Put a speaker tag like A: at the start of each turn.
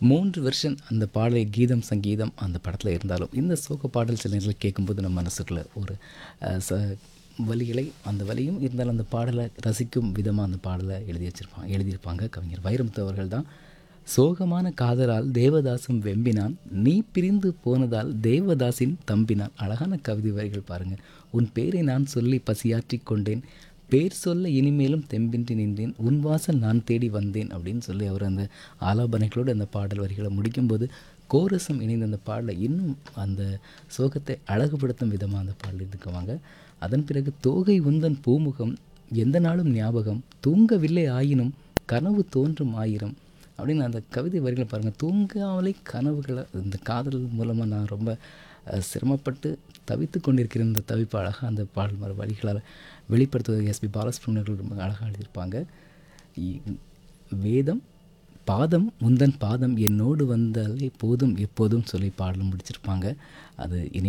A: மூன்று வெர்ஷன் அந்த பாடல் கீதம் சங்கீதம் அந்த படத்தில் இருந்தாலும் இந்த சோக பாடல் சில நேரத்தில் கேட்கும்போது நம்ம மனசுக்குள்ள ஒரு அஹ், ச வலிகளை அந்த வலியும் இருந்தாலும் அந்த பாடலை ரசிக்கும் விதமாக அந்த பாடலை எழுதி வச்சிருப்பாங்க எழுதியிருப்பாங்க கவிஞர் வைரமுத்து அவர்கள் தான் சோகமான காதலால் தேவதாசும் வெம்பினான் நீ பிரிந்து போனதால் தேவதாசின் தம்பினான் அழகான கவிதை வரிகள் பாருங்க உன் பேரை நான் சொல்லி பசியாற்றிக் கொண்டேன் பேர் சொல்ல இனிமேலும் தெம்பின்றி நின்றேன் உன் வாசல் நான் தேடி வந்தேன் அப்படின்னு சொல்லி அவர் அந்த ஆலாபனைகளோடு அந்த பாடல் வரிகளை முடிக்கும்போது கோரசம் இணைந்த அந்த பாடலை இன்னும் அந்த சோகத்தை அழகுபடுத்தும் விதமாக அந்த பாடல் இருக்குவாங்க அதன் பிறகு தோகை உந்தன் பூமுகம் எந்த நாளும் ஞாபகம் தூங்கவில்லை ஆயினும் கனவு தோன்றும் ஆயிரம் அப்படின்னு அந்த கவிதை வரிகளை பாருங்கள் தூங்காமலே கனவுகளை இந்த காதல் மூலமாக நான் ரொம்ப அஹ், சிரமப்பட்டு தவித்து கொண்டிருக்கிற இந்த தவிப்பு அழகாக அந்த பாடல் மர வரிகளால் வெளிப்படுத்துவது எஸ்பி பாலசுப்ரமணியர்கள் ரொம்ப அழகாக எழுதியிருப்பாங்க இ- வேதம் பாதம் முந்தன் பாதம் என்னோடு வந்தாலே போதும் எப்போதும் சொல்லி பாடலும் முடிச்சிருப்பாங்க அது இனி